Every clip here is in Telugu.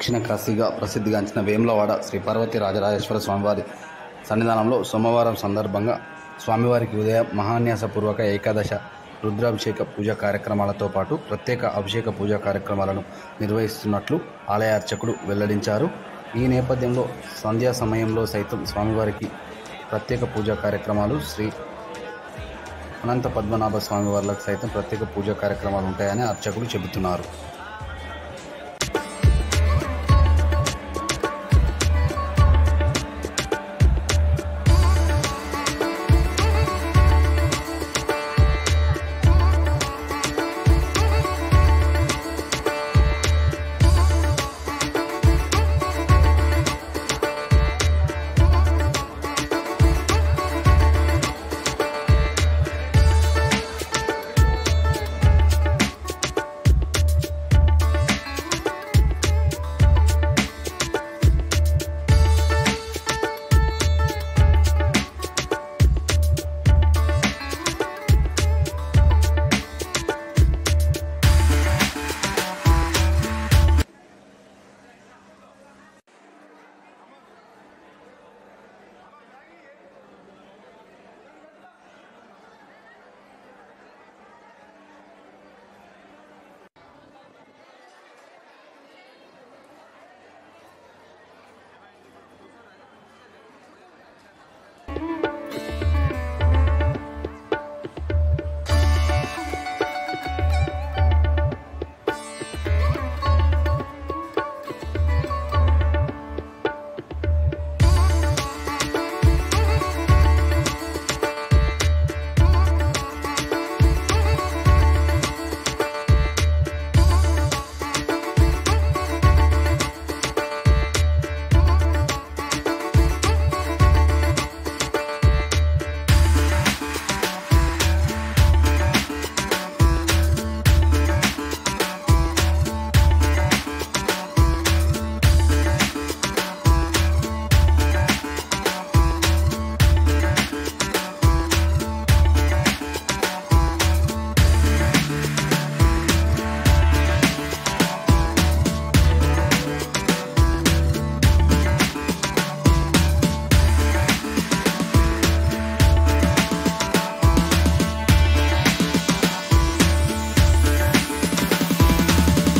దక్షిణ కాశీగా ప్రసిద్ధిగాంచిన వేములవాడ శ్రీ పార్వతీ రాజరాజేశ్వర స్వామివారి సన్నిధానంలో సోమవారం సందర్భంగా స్వామివారికి ఉదయం మహాన్యాసపూర్వక ఏకాదశ రుద్రాభిషేక పూజా కార్యక్రమాలతో పాటు ప్రత్యేక అభిషేక పూజా కార్యక్రమాలను నిర్వహిస్తున్నట్లు ఆలయ అర్చకుడు వెల్లడించారు ఈ నేపథ్యంలో సంధ్యా సమయంలో సైతం స్వామివారికి ప్రత్యేక పూజా కార్యక్రమాలు శ్రీ అనంత పద్మనాభ స్వామి వార్లకు సైతం ప్రత్యేక పూజా కార్యక్రమాలు ఉంటాయని అర్చకులు చెబుతున్నారు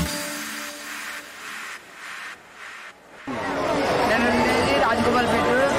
నేను ఉండేది రాజగోపాల్ పెట్టు